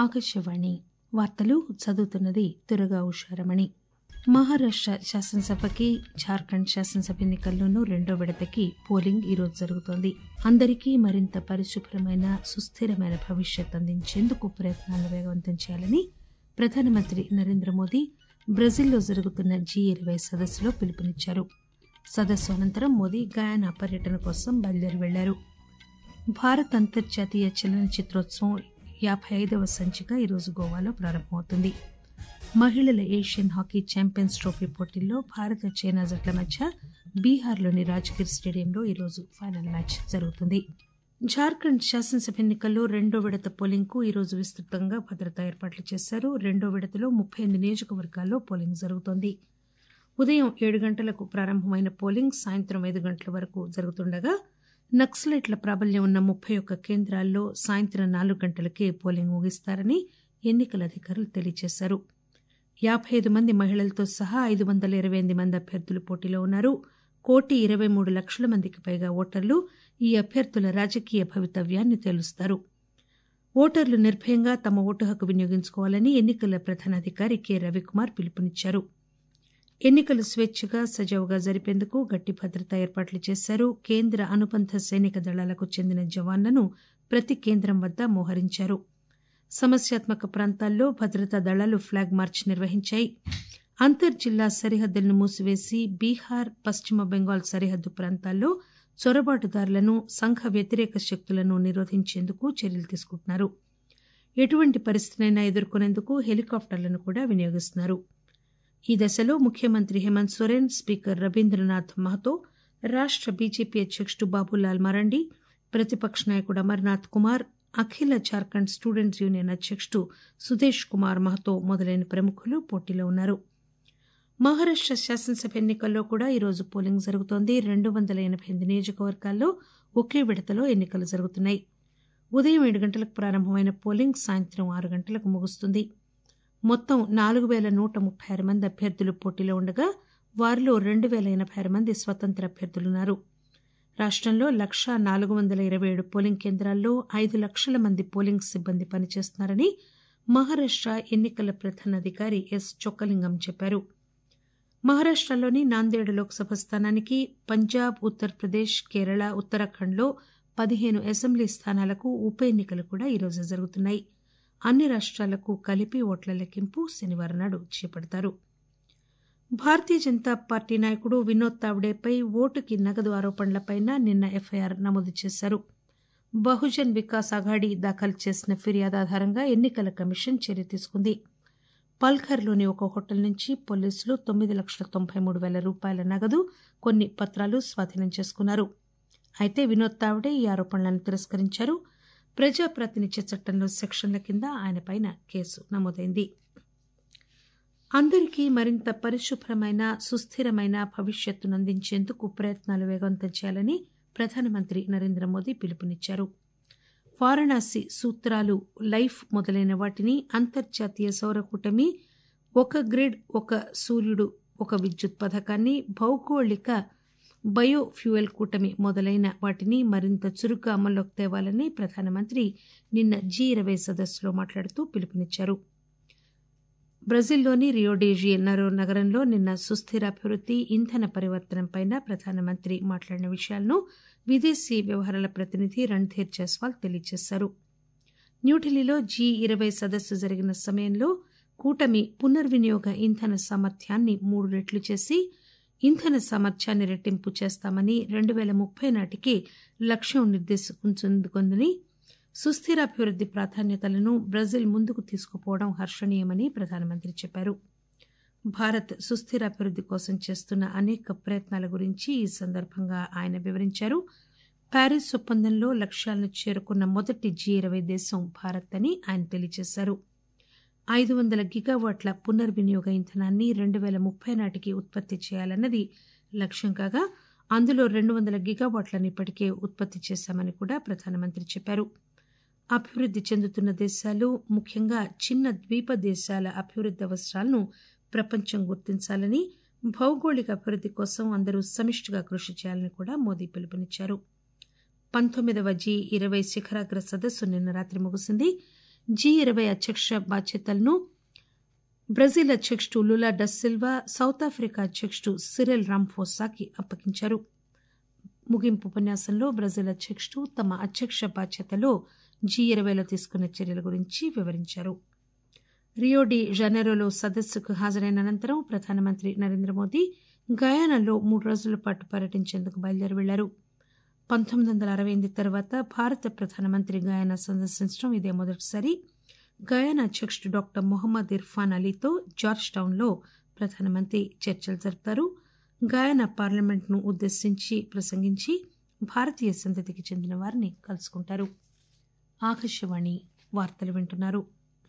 ఆకాశవాణి వార్తలు చదువుతున్నది దుర్గా ఉషారమణి మహారాష్ట శాసనసభకి జార్ఖండ్ శాసనసభ ఎన్నికల్లోనూ రెండో విడతకి పోలింగ్ ఈరోజు జరుగుతోంది అందరికీ మరింత పరిశుభ్రమైన సుస్థిరమైన భవిష్యత్ అందించేందుకు ప్రయత్నాలను వేగవంతం చేయాలని ప్రధానమంత్రి నరేంద్ర మోదీ బ్రెజిల్లో జరుగుతున్న జీ ఇరవై సదస్సులో పిలుపునిచ్చారు సదస్సు అనంతరం మోదీ గయానా పర్యటన కోసం బయలుదేరి వెళ్లారు భారత్ అంతర్జాతీయ చలనచిత్రోత్సవం యాభై ఐదవ సంచిక ఈరోజు గోవాలో ప్రారంభమవుతుంది మహిళల ఏషియన్ హాకీ ఛాంపియన్స్ ట్రోఫీ పోటీల్లో భారత చైనా జట్ల మధ్య బీహార్లోని రాజ్గిర్ స్టేడియంలో ఈరోజు ఫైనల్ మ్యాచ్ జరుగుతుంది జార్ఖండ్ శాసనసభ ఎన్నికల్లో రెండో విడత పోలింగ్ కు ఈరోజు విస్తృతంగా భద్రతా ఏర్పాట్లు చేశారు రెండో విడతలో ముప్పై ఎనిమిది నియోజకవర్గాల్లో పోలింగ్ జరుగుతోంది ఉదయం ఏడు గంటలకు ప్రారంభమైన పోలింగ్ సాయంత్రం ఐదు గంటల వరకు జరుగుతుండగా నక్సలైట్ల ప్రాబల్యం ఉన్న ముప్పై ఒక్క కేంద్రాల్లో సాయంత్రం నాలుగు గంటలకే పోలింగ్ ముగిస్తారని ఎన్నికల అధికారులు తెలియజేశారు యాబై ఐదు మంది మహిళలతో సహా ఐదు వందల ఇరవై ఎనిమిది మంది అభ్యర్థులు పోటీలో ఉన్నారు కోటి ఇరవై మూడు లక్షల మందికి పైగా ఓటర్లు ఈ అభ్యర్థుల రాజకీయ భవితవ్యాన్ని తేలుస్తారు ఓటర్లు నిర్భయంగా తమ ఓటు హక్కు వినియోగించుకోవాలని ఎన్నికల ప్రధానాధికారి కె రవికుమార్ పిలుపునిచ్చారు ఎన్నికలు స్వేచ్ఛగా సజావుగా జరిపేందుకు గట్టి భద్రతా ఏర్పాట్లు చేశారు కేంద్ర అనుబంధ సైనిక దళాలకు చెందిన జవాన్లను ప్రతి కేంద్రం వద్ద మోహరించారు సమస్యాత్మక ప్రాంతాల్లో భద్రతా దళాలు ఫ్లాగ్ మార్చ్ నిర్వహించాయి అంతర్జిల్లా సరిహద్దులను మూసివేసి బీహార్ పశ్చిమ బెంగాల్ సరిహద్దు ప్రాంతాల్లో చొరబాటుదారులను సంఘ వ్యతిరేక శక్తులను నిరోధించేందుకు చర్యలు తీసుకుంటున్నారు ఎటువంటి పరిస్థితినైనా ఎదుర్కొనేందుకు హెలికాప్టర్లను కూడా వినియోగిస్తున్నారు ఈ దశలో ముఖ్యమంత్రి హేమంత్ సోరెన్ స్పీకర్ రవీంద్రనాథ్ మహతో రాష్ట బీజేపీ అధ్యకుడు బాబులాల్ మరండి ప్రతిపక్ష నాయకుడు అమర్నాథ్ కుమార్ అఖిల జార్ఖండ్ స్టూడెంట్స్ యూనియన్ అధ్యకుడు సుదేశ్ కుమార్ మహతో మొదలైన ప్రముఖులు పోటీలో ఉన్నారు మహారాష్ట శాసనసభ ఎన్నికల్లో కూడా ఈరోజు పోలింగ్ జరుగుతోంది రెండు వందల ఎనబై ఎనిమిది నియోజకవర్గాల్లో ఒకే విడతలో ఎన్నికలు జరుగుతున్నాయి ఉదయం ఏడు గంటలకు ప్రారంభమైన పోలింగ్ సాయంత్రం ఆరు గంటలకు ముగుస్తుంది మొత్తం నాలుగు పేల నూట ముప్పై ఆరు మంది అభ్యర్థులు పోటీలో ఉండగా వారిలో రెండు పేల ఎనబై ఆరు మంది స్వతంత్ర అభ్యర్థులున్నారు రాష్టంలో లక్షా నాలుగు వందల ఇరవై ఏడు పోలింగ్ కేంద్రాల్లో ఐదు లక్షల మంది పోలింగ్ సిబ్బంది పనిచేస్తున్నారని మహారాష్ట ఎన్నికల ప్రధానాధికారి ఎస్ చొక్కలింగం చెప్పారు మహారాష్టలోని నాందేడ్ లోక్సభ స్థానానికి పంజాబ్ ఉత్తరప్రదేశ్ కేరళ ఉత్తరాఖండ్లో పదిహేను అసెంబ్లీ స్థానాలకు ఉప ఎన్నికలు కూడా ఈరోజు జరుగుతున్నాయి అన్ని రాష్ట్రాలకు కలిపి ఓట్ల లెక్కింపు శనివారం నాడు చేపడతారు భారతీయ జనతా పార్టీ నాయకుడు వినోద్ తావ్డేపై ఓటుకి నగదు ఆరోపణలపై నిన్న ఎఫ్ఐఆర్ నమోదు చేశారు బహుజన్ వికాస్ అఘాడీ దాఖలు చేసిన ఫిర్యాదు ఆధారంగా ఎన్నికల కమిషన్ చర్య తీసుకుంది పల్ఘర్లోని ఒక హోటల్ నుంచి పోలీసులు తొమ్మిది లక్షల తొంభై మూడు పేల రూపాయల నగదు కొన్ని పత్రాలు స్వాధీనం చేసుకున్నారు అయితే వినోద్ తావ్డే ఈ ఆరోపణలను తిరస్కరించారు ప్రజాప్రాతినిధ్య చట్టంలో సెక్షన్ల కింద ఆయనపైన కేసు నమోదైంది అందరికీ మరింత పరిశుభ్రమైన సుస్థిరమైన భవిష్యత్తును అందించేందుకు ప్రయత్నాలు వేగవంతం చేయాలని ప్రధానమంత్రి నరేంద్ర మోదీ పిలుపునిచ్చారు వారణాసి సూత్రాలు లైఫ్ మొదలైన వాటిని అంతర్జాతీయ సౌర కూటమి ఒక గ్రిడ్ ఒక సూర్యుడు ఒక విద్యుత్ పథకాన్ని భౌగోళిక బయో ఫ్యూయల్ కూటమి మొదలైన వాటిని మరింత చురుగ్గా అమల్లోకి తేవాలని ప్రధానమంత్రి నిన్న జీ ఇరవై సదస్సులో మాట్లాడుతూ పిలుపునిచ్చారు బ్రెజిల్లోని రియోడేజీ నరో నగరంలో నిన్న సుస్థిర అభివృద్ది ఇంధన పరివర్తనంపై ప్రధానమంత్రి మాట్లాడిన విషయాలను విదేశీ వ్యవహారాల ప్రతినిధి రణ్ధీర్ జైస్వాల్ తెలియజేశారు న్యూఢిల్లీలో జీ ఇరవై సదస్సు జరిగిన సమయంలో కూటమి పునర్వినియోగ ఇంధన సామర్థ్యాన్ని మూడు రెట్లు చేసి ఇంధన సామర్థ్యాన్ని రెట్టింపు చేస్తామని రెండు పేల ముప్పై నాటికి లక్ష్యం నిర్దేశించుకుందని సుస్థిరాభివృద్ది ప్రాధాన్యతలను బ్రెజిల్ ముందుకు తీసుకుపోవడం హర్షణీయమని ప్రధానమంత్రి చెప్పారు భారత్ సుస్థిరాభివృద్ది కోసం చేస్తున్న అనేక ప్రయత్నాల గురించి ఈ సందర్భంగా ఆయన వివరించారు ప్యారిస్ ఒప్పందంలో లక్ష్యాలను చేరుకున్న మొదటి జీ ఇరవై దేశం భారత్ అని ఆయన తెలియజేశారు ఐదు వందల గిగావాట్ల పునర్వినియోగ ఇంధనాన్ని రెండు పేల ముప్పై నాటికి ఉత్పత్తి చేయాలన్నది లక్ష్యం కాగా అందులో రెండు వందల గిగావాట్లను ఇప్పటికే ఉత్పత్తి చేశామని కూడా ప్రధానమంత్రి చెప్పారు అభివృద్ది చెందుతున్న దేశాలు ముఖ్యంగా చిన్న ద్వీప దేశాల అభివృద్ది అవసరాలను ప్రపంచం గుర్తించాలని భౌగోళిక అభివృద్ది కోసం అందరూ సమిష్టిగా కృషి చేయాలని కూడా మోదీ పిలుపునిచ్చారు పంతొమ్మిదవ జీ ఇరవై శిఖరాగ్ర సదస్సు నిన్న రాత్రి ముగిసింది జీ ఇరవై అధ్యక్ష బాధ్యతలను బ్రెజిల్ అధ్యక్షుడు Lula da Silva South Africa అధ్యక్షుడు సిరెల్ రాంఫోసాకి అప్పగించారు ముగింపు ఉపన్యాసంలో బ్రెజిల్ అధ్యక్షుడు తమ అధ్యక్ష బాధ్యతలో జీ ఇరవైలో తీసుకున్న చర్యల గురించి వివరించారు రియో డి జనెరోలో సదస్సుకు హాజరైన అనంతరం ప్రధానమంత్రి నరేంద్ర మోదీ గయానాలో మూడు రోజుల పాటు పర్యటించేందుకు బయలుదేరి వెళ్లారు పంతొమ్మిది వందల అరవై ఎనిమిది తర్వాత భారత ప్రధానమంత్రి గయానా సందర్శించడం ఇదే మొదటిసారి గయానా అధ్యక్షుడు డాక్టర్ మొహమ్మద్ ఇర్ఫాన్ అలీతో జార్జ్ టౌన్లో ప్రధానమంత్రి చర్చలు జరుపుతారు గయానా పార్లమెంట్ను ఉద్దేశించి ప్రసంగించి భారతీయ సంతతికి చెందిన వారిని కలుసుకుంటారు ఆకాశవాణి వార్తలు వింటున్నారు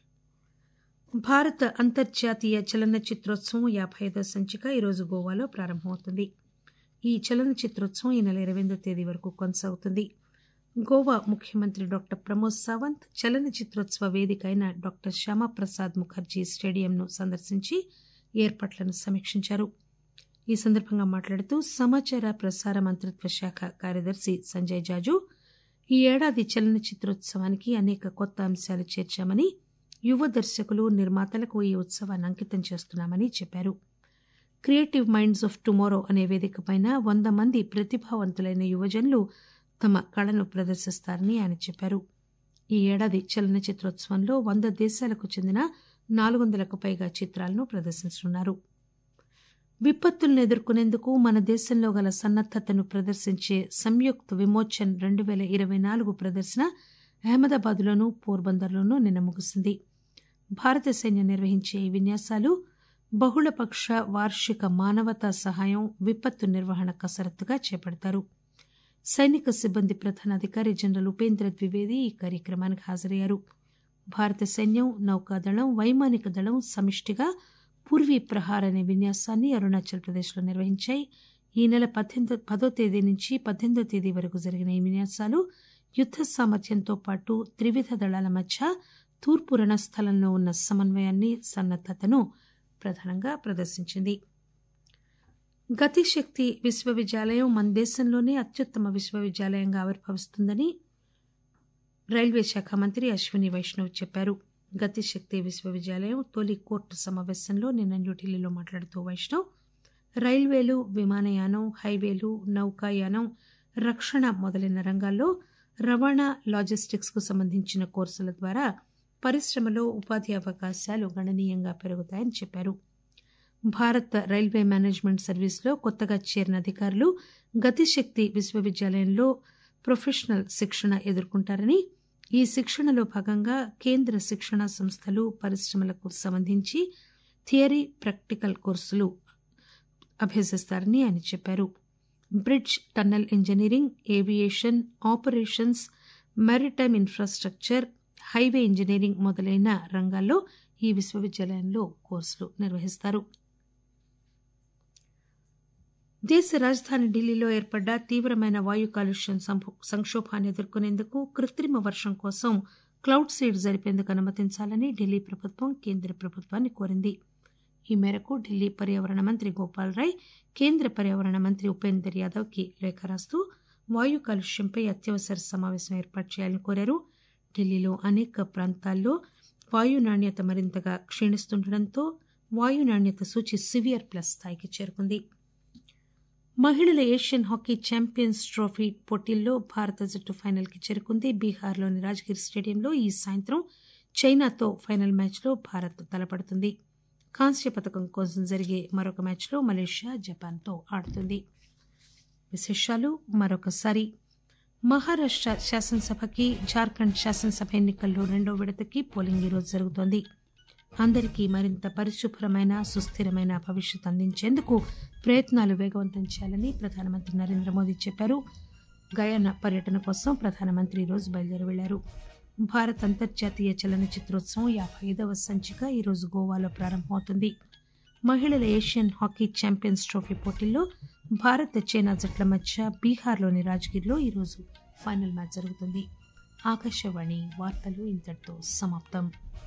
భారత అంతర్జాతీయ చలనచిత్రోత్సవం యాభై ఐదో సంచిక ఈరోజు గోవాలో ప్రారంభమవుతుంది ఈ చలనచిత్రోత్సవం ఈ నెల ఇరవై ఎనిమిదో తేదీ వరకు కొనసాగుతుంది గోవా ముఖ్యమంత్రి డాక్టర్ ప్రమోద్ సావంత్ చలనచిత్రోత్సవ వేదిక అయిన డాక్టర్ శ్యామాప్రసాద్ ముఖర్జీ స్టేడియంను సందర్శించి ఏర్పాట్లను సమీక్షించారు ఈ సందర్భంగా మాట్లాడుతూ సమాచార ప్రసార మంత్రిత్వ శాఖ కార్యదర్శి సంజయ్ జాజు ఈ ఏడాది చలనచిత్రోత్సవానికి అనేక కొత్త అంశాలు చేర్చామని యువ దర్శకులు నిర్మాతలకు ఈ ఉత్సవాన్ని అంకితం చేస్తున్నామని చెప్పారు క్రియేటివ్ మైండ్స్ ఆఫ్ టుమారో అనే వేదికపైన వంద మంది ప్రతిభావంతులైన యువజనులు తమ కళను ప్రదర్శిస్తారని ఆయన చెప్పారు ఈ ఏడాది చలనచిత్రోత్సవంలో వంద దేశాలకు చెందిన నాలుగు వందలకు పైగా చిత్రాలను ప్రదర్శించనున్నారు విపత్తులను ఎదుర్కొనేందుకు మన దేశంలో గల సన్నద్దతను ప్రదర్శించే సంయుక్త విమోచన్ రెండు వేల ఇరవై నాలుగు ప్రదర్శన అహ్మదాబాద్లోనూ పోర్బందర్లోనూ నిన్న ముగిసింది భారత సైన్యం నిర్వహించే ఈ విన్యాసాలు బహుళపక్ష వార్షిక మానవతా సహాయం విపత్తు నిర్వహణ కసరత్తుగా చేపడతారు సైనిక సిబ్బంది ప్రధానాధికారి జనరల్ ఉపేంద్ర ద్వివేది ఈ కార్యక్రమానికి హాజరయ్యారు భారత సైన్యం నౌకాదళం వైమానిక దళం సమిష్టిగా పూర్వీ ప్రహార్ అనే విన్యాసాన్ని అరుణాచల్ ప్రదేశ్లో నిర్వహించాయి ఈ నెల పద్దెనిమిది పదో తేదీ నుంచి పద్దెనిమిదో తేదీ వరకు జరిగిన ఈ విన్యాసాలు యుద్ద సామర్థ్యంతో పాటు త్రివిధ దళాల మధ్య తూర్పు రణస్థలంలో ఉన్న సమన్వయాన్ని సన్నద్దతను ప్రధానంగా ప్రదర్శించింది గతిశక్తి విశ్వవిద్యాలయం మన దేశంలోనే అత్యుత్తమ విశ్వవిద్యాలయంగా ఆవిర్భవిస్తుందని రైల్వే శాఖ మంత్రి అశ్విని వైష్ణవ్ చెప్పారు గతిశక్తి విశ్వవిద్యాలయం తొలి కోర్టు సమావేశంలో నిన్న న్యూఢిల్లీలో మాట్లాడుతూ వైష్ణవ్ రైల్వేలు విమానయానం హైవేలు నౌకాయానం రక్షణ మొదలైన రంగాల్లో రవాణా లాజిస్టిక్స్ కు సంబంధించిన కోర్సుల ద్వారా పరిశ్రమలో ఉపాధి అవకాశాలు గణనీయంగా పెరుగుతాయని చెప్పారు భారత రైల్వే మేనేజ్మెంట్ సర్వీస్లో కొత్తగా చేరిన అధికారులు గతిశక్తి విశ్వవిద్యాలయంలో ప్రొఫెషనల్ శిక్షణ ఎదుర్కొంటారని ఈ శిక్షణలో భాగంగా కేంద్ర శిక్షణా సంస్థలు పరిశ్రమలకు సంబంధించి థియరీ ప్రాక్టికల్ కోర్సులు అభ్యసిస్తారని ఆయన చెప్పారు bridge tunnel engineering aviation operations maritime infrastructure highway engineering మొదలైన రంగాల్లో ఈ విశ్వవిద్యాలయంలో కోర్సులు నిర్వహిస్తారు దేశ రాజధాని ఢిల్లీలో ఏర్పడ్డ తీవ్రమైన వాయు కాలుష్యం సంక్షోభాన్ని ఎదుర్కొనేందుకు కృత్రిమ వర్షం కోసం క్లౌడ్ సీడ్ జరిపేందుకు అనుమతించాలని ఢిల్లీ ప్రభుత్వం కేంద్ర ప్రభుత్వాన్ని కోరింది ఈ మేరకు ఢిల్లీ పర్యావరణ మంత్రి గోపాల్ రాయ్ కేంద్ర పర్యావరణ మంత్రి ఉపేందర్ యాదవ్ కి లేఖ రాస్తూ వాయు కాలుష్యంపై అత్యవసర సమావేశం ఏర్పాటు చేయాలని కోరారు ఢిల్లీలో అనేక ప్రాంతాల్లో వాయు నాణ్యత మరింతగా క్షీణిస్తుండటంతో వాయు నాణ్యత సూచి సివియర్ ప్లస్ స్థాయికి చేరుకుంది మహిళల ఏషియన్ హాకీ ఛాంపియన్స్ ట్రోఫీ పోటీల్లో భారత జట్టు ఫైనల్కి చేరుకుంది బీహార్లోని రాజ్గిర్ స్టేడియంలో ఈ సాయంత్రం చైనాతో ఫైనల్ మ్యాచ్లో భారత్ తలపడుతుంది కాంస్య పథకం కోసం జరిగే మరొక మ్యాచ్లో మలేషియా జపాన్తో ఆడుతుంది విశేషాలు మరొకసారి మహారాష్ట శాసనసభకి జార్ఖండ్ శాసనసభ ఎన్నికల్లో రెండో విడతకి పోలింగ్ ఈరోజు జరుగుతోంది అందరికీ మరింత పరిశుభ్రమైన సుస్థిరమైన భవిష్యత్ అందించేందుకు ప్రయత్నాలు వేగవంతం చేయాలని ప్రధానమంత్రి నరేంద్ర మోదీ చెప్పారు గయానా పర్యటన కోసం ప్రధానమంత్రి ఈరోజు బయలుదేరి వెళ్లారు భారత్ అంతర్జాతీయ చలనచిత్రోత్సవం యాభై ఐదవ సంచిక ఈరోజు గోవాలో ప్రారంభమవుతుంది మహిళల ఏషియన్ హాకీ ఛాంపియన్స్ ట్రోఫీ పోటీల్లో భారత్ చైనా జట్ల మధ్య బీహార్లోని రాజ్గిర్లో ఈరోజు ఫైనల్ మ్యాచ్ జరుగుతుంది ఆకాశవాణి వార్తలు ఇంతటితో సమాప్తం